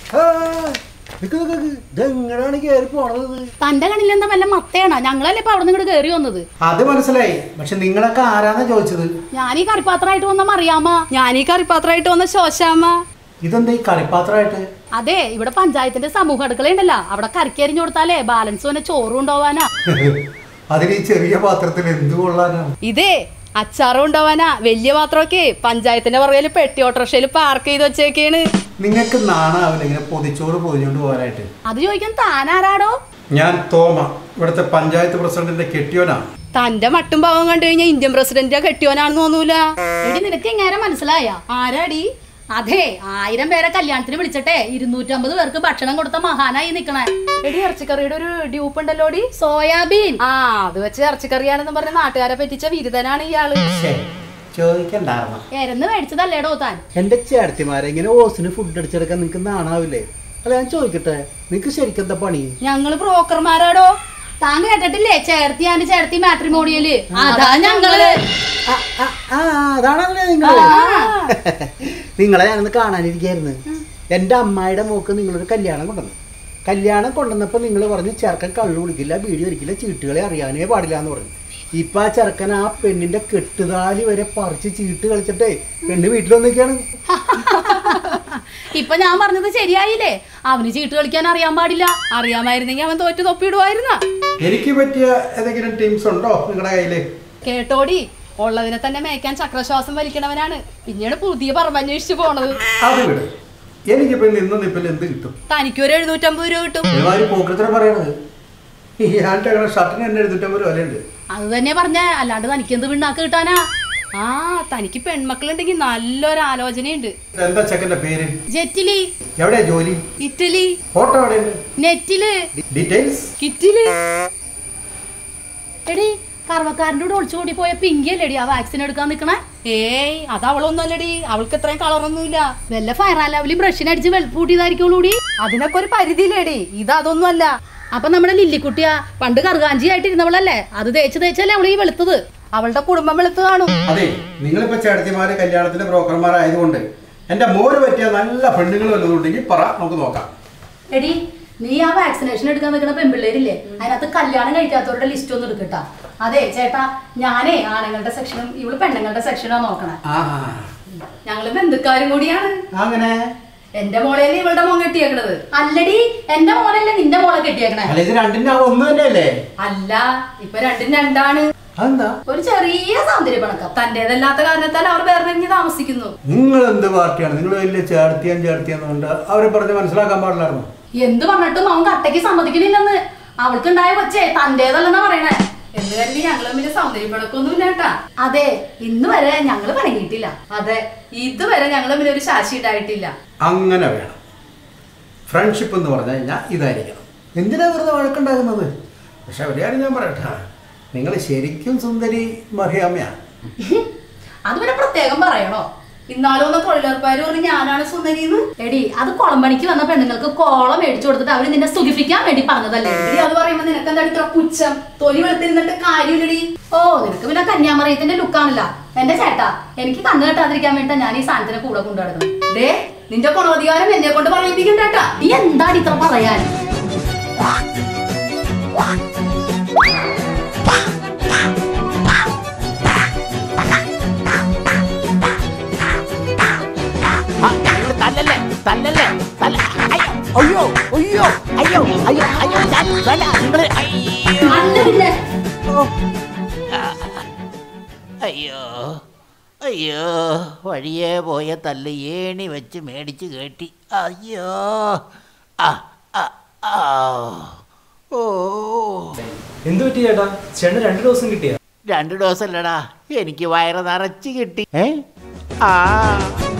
ഇതെങ്ങനെയാണ് കയറി പോണത് തന്റെ കണ്ണിൽ എന്താ വല്ല മത്തയാണോ ഞങ്ങളല്ലേ ഇപ്പൊ അവിടെ നിന്ന് ഇങ്ങോട്ട് കയറി വന്നത് അത് മനസ്സിലായി പക്ഷെ നിങ്ങളൊക്കെ ആരാന്നാ ചോദിച്ചത് ഞാൻ ഈ കറിപ്പാത്രമായിട്ട് വന്ന മറിയാമ്മ ഞാൻ ഈ കറിപ്പാത്രമായിട്ട് വന്ന ശോശാമ്മ ഇതെന്താ ഈ കളിപ്പാത്രമായിട്ട് അതെ ഇവിടെ പഞ്ചായത്തിന്റെ സമൂഹ അടുക്കള ഉണ്ടല്ലോ അവിടെ കറിക്കരിഞ്ഞു കൊടുത്താലേ ബാലൻസ് വന്നെ ചോറ് കൊണ്ടുപോവാനാ അതിന് ഈ ചെറിയ പാത്രത്തിൽ എന്ത് കൊള്ളാനാണ് ഇതേ അച്ചാറും കൊണ്ടുപോവാനാ വലിയ പാത്രമൊക്കെ പഞ്ചായത്തിന്റെ പുറകില് പെട്ടി ഓട്ടോറിക്ഷയിൽ പാർക്ക് ചെയ്ത് വെച്ചേക്കാണ് നിങ്ങൾക്ക് നാണാവില്ല ഇങ്ങനെ പൊതിച്ചോറ് പൊതിഞ്ഞോണ്ട് പോകാനായിട്ട് അത് ചോദിക്കാൻ താനാരാടോ ഞാൻ തോമ ഇവിടുത്തെ പഞ്ചായത്ത് പ്രസിഡന്റിന്റെ കെട്ടിയോനാ തന്റെ മട്ടും ഭാവം കണ്ടു കഴിഞ്ഞാൽ ഇന്ത്യൻ പ്രസിഡന്റ് കെട്ടിയോനാണെന്ന് തോന്നൂല എടി നിനക്ക് എങ്ങനെ മനസ്സിലായ ആരാടി അതെ ആയിരം പേരെ കല്യാണത്തിന് വിളിച്ചിട്ടെ ഇരുന്നൂറ്റമ്പത് പേർക്ക് ഭക്ഷണം കൊടുത്ത മഹാനായി നിക്കണേ എടി ഇറച്ചിക്കറിയുടെ ഒരു ഡ്യൂപ്പ് ഉണ്ടല്ലോടി സോയാബീൻ ആ അത് വെച്ച് ഇറച്ചിക്കറിയാണെന്ന് പറഞ്ഞ നാട്ടുകാരെ പറ്റിച്ച വിരുദ്ധനാണ് ഇയാള് ശ്ശേ, ചോദിക്കണ്ടായിരുന്നു എരന്ന് മേടിച്ചതല്ലേടോ താൻ എന്റെ ചേട്ടത്തിമാരെ ഇങ്ങനെ ഓസിന് ഫുഡ് അടിച്ചെടുക്കാൻ നിങ്ങൾക്ക് നാണാവില്ലേ അല്ല ഞാൻ ചോദിക്കട്ടെ നിങ്ങക്ക് ശരിക്കും എന്താ പണി ഞങ്ങള് ബ്രോക്കർമാരാടോ താൻ കേട്ടിട്ടില്ലേ ചേർത്തി ആൻഡ് ചേർത്തി മാട്രിമോണിയല് അതാ ഞങ്ങള് ആ, ആ, ആ, അതാണല്ലേ നിങ്ങള് നിങ്ങളെ ഞാനൊന്ന് കാണാനിരിക്കായിരുന്നു എൻ്റെ അമ്മായിയുടെ മോക്ക് നിങ്ങളൊരു കല്യാണം കൊണ്ടുവന്നു കല്യാണം കൊണ്ടുവന്നപ്പോൾ നിങ്ങൾ പറഞ്ഞു ചെറുക്കൻ കള്ളു കുടിക്കില്ല ബീഡി ഒരിക്കില്ല ചീട്ടുകളെ അറിയാനേ പാടില്ല എന്ന് പറഞ്ഞു ഇപ്പൊ ആ ചെറുക്കൻ ആ പെണ്ണിന്റെ കെട്ടുതാലി വരെ പറിച്ച് ചീട്ട് കളിച്ചിട്ടേ പെണ്ണ് വീട്ടിൽ വന്നിരിക്കാണ് ഇപ്പൊ ഞാൻ പറഞ്ഞത് ശരിയായില്ലേ അവന് ചീട്ട് കളിക്കാൻ അറിയാൻ പാടില്ല അറിയാമായിരുന്നെങ്കിൽ അവൻ തോറ്റ് തൊപ്പിയിടുവായിരുന്ന എനിക്ക് പറ്റിയ ഏതെങ്കിലും ടീംസ് ഉണ്ടോ നിങ്ങളുടെ കയ്യില് കേട്ടോടി ഉള്ളതിനെ തന്നെ മേയ്ക്കാൻ ചക്രശ്വാസം വലിക്കണവനാണ് പിന്നീട് പുതിയ പറമ്പന്വേഷിച്ച് പോണത് അത് വിട് എനിക്കിപ്പോ നിന്ന് നിപ്പിൽ എന്ത് കിട്ടും തനിക്കൊരു എഴുന്നൂറ്റമ്പത് രൂപ കിട്ടും ഒരുമാതിരി പോക്കൃത്തരം പറയണത് ഈ ആൻ്റെ ഷർട്ടിന് തന്നെ എഴുന്നൂറ്റമ്പത് വിലയുണ്ട് അത് തന്നെ പറഞ്ഞ അല്ലാണ്ട് തനിക്ക് എന്ത് പിണ്ണാക്ക് കിട്ടാനാ ആ തനിക്ക് പെൺമക്കളുണ്ടെങ്കിൽ നല്ലൊരു ആലോചനയുണ്ട് എന്താ ചെക്കന്റെ പേര് ജെറ്റിലി എവിടെയാ ജോലി ഇറ്റലി ഫോട്ടോ എവിടെയുണ്ട് നെറ്റില് ഡീറ്റെയിൽസ് കിറ്റില് എടി കറവക്കാരൻ്റെ കൂടെ ഒളിച്ചുകൂടി പോയ പിങ്കി അല്ലേടി ആ വാക്സിൻ എടുക്കാൻ നിക്കണേ ഏയ് അത് അവളൊന്നും അല്ലടി അവൾക്ക് ഇത്രയും കളറൊന്നുമില്ല വല്ല ഫയർ ലെവലി ബ്രഷിന് അടിച്ച് വെളുപ്പൂട്ടിയതായിരിക്കുള്ളൂടി അതിനൊക്കെ ഒരു പരിധിയില്ലേടി ഇത് അതൊന്നും അല്ല അപ്പൊ നമ്മുടെ ലില്ലിക്കുട്ടിയാ പണ്ട് കറുകാഞ്ചി ആയിട്ടിരുന്നവളല്ലേ അത് തേച്ച് തേച്ചല്ലേ അവൾ ഈ വെളുത്തത് അവളുടെ കുടുംബം വെളുത്ത് കാണും അതെ നിങ്ങളിപ്പോ ചേട്ടത്തിമാര് കല്യാണത്തിന്റെ ബ്രോക്കർമാരായതുകൊണ്ട് എന്റെ മോര് പറ്റിയ നല്ല പെണ്ണുങ്ങൾ വല്ലതുണ്ടെങ്കിൽ പറ നമുക്ക് നോക്കാം എടി നീ ആ വാക്സിനേഷൻ എടുക്കാൻ നിൽക്കുന്ന പെൺപിള്ളേരില്ലേ അതിനകത്ത് കല്യാണം കഴിക്കാത്തവരുടെ ലിസ്റ്റ് ഒന്നും എടുക്കട്ടാ അതെ ചേട്ടാ ഞാനേ ആണുങ്ങളുടെ സെക്ഷനും ഇവള് പെണ്ണുങ്ങളുടെ സെക്ഷനാ നോക്കണേ ആ ഞങ്ങള് ബന്ധുക്കാരും കൂടിയാണ് അങ്ങനെ എന്റെ മോളെയല്ലേ ഇവളുടെ മോൻ കെട്ടിയേക്കണത് അല്ലടി എന്റെ മോനല്ലേ നിന്റെ മോളെ കെട്ടിയേക്കണേ അല്ല ഇത് രണ്ടിന്റെ ഒന്ന് തന്നെയല്ലേ അല്ല ഇപ്പൊ രണ്ടും രണ്ടാണ് അതെന്താ ഒരു ചെറിയ സൗന്ദര്യ പണക്കം തന്റേതല്ലാത്ത കാരണത്താൽ അവർ വേർതിരിഞ്ഞ് താമസിക്കുന്നു നിങ്ങൾ എന്ത് പാർട്ടിയാണ് നിങ്ങൾ വലിയ ചേർത്തിയാൻ ചേർത്തിയാന്നുകൊണ്ട് അവരെ പറഞ്ഞ് മനസ്സിലാക്കാൻ പാടില്ലായിരുന്നു എന്ത് പറഞ്ഞിട്ടും അവൻ കട്ടയ്ക്ക് സമ്മതിക്കണില്ലെന്ന് അവൾക്കുണ്ടായ കൊച്ചേ തന്റേതല്ലെന്നാ പറയണേ എന്ന് കരുതി ഞങ്ങൾ തമ്മിൽ സൗന്ദര്യ പിണക്കൊന്നുമില്ല കേട്ടാ അതെ ഇന്ന് വരെ ഞങ്ങൾ പണങ്ങിയിട്ടില്ല അതെ ഇതുവരെ ഞങ്ങൾ തമ്മിൽ ഒരു ശാശി ഉണ്ടായിട്ടില്ല അങ്ങനെ വേണം ഫ്രണ്ട്ഷിപ്പ് എന്ന് പറഞ്ഞു കഴിഞ്ഞാൽ ഇതായിരിക്കണം എന്തിനാ വെറുതെ വഴക്കുണ്ടാകുന്നത് പക്ഷെ ഒരു കാര്യം ഞാൻ പറയട്ടെ നിങ്ങൾ ശരിക്കും സുന്ദരി മറിയാമ്മയാണ് അത് പിന്നെ പ്രത്യേകം പറയണോ ഇന്നാലും ഒന്ന് തൊഴിലുറപ്പാര് പറഞ്ഞ് ഞാനാണ് സുന്ദരിന്ന് എടി അത് കുളമ്പണിക്ക് വന്ന പെണ്ണുങ്ങൾക്ക് കോളം മേടിച്ചു കൊടുത്തിട്ട് അവര് നിന്നെ സുഖിപ്പിക്കാൻ വേണ്ടി പറഞ്ഞതല്ലേ എടി അത് പറയുമ്പോ നിനക്ക് എന്താണ് ഇത്ര പുച്ഛം തൊലി വെളുത്തിരുന്നിട്ട് കാര്യമില്ലടി ഓ നിനക്ക് പിന്നെ കന്യാമറിയത്തിന്റെ ലുക്കാണല്ല എന്റെ ചേട്ടാ എനിക്ക് കണ്ണു കെട്ടാതിരിക്കാൻ വേണ്ടിട്ടാ ഞാൻ ഈ സാധനത്തിന് കൂടെ കൊണ്ടുനടക്കുന്നത് ദേ നിന്റെ ഗുണോധികാരം എന്നെ കൊണ്ട് പറയിപ്പിക്കണ്ടേട്ടാ നീ എന്താണ് ഇത്ര പറയാൻ ആ, നിങ്ങള് തല്ലല്ലേ തല്ലല്ലേ തല്ല അയ്യോ അയ്യോ അയ്യോ അയ്യോ അയ്യോ അയ്യോ ഞാൻ തല്ല നിങ്ങള് അയ്യോ അല്ല പിന്നെ അയ്യോ അയ്യോ വഴിയെ പോയ തല്ല് ഏണി വെച്ച് മേടിച്ച് കേട്ടി അയ്യോ ആ ആ, ആ. ഓ എന്തു പറ്റി ചേട്ടാ ചേട്ടന് രണ്ട് ദിവസം കിട്ടിയ രണ്ട് ഡോസ് അല്ലടാ എനിക്ക് വയറ് നിറച്ച് കിട്ടി ഏ ആ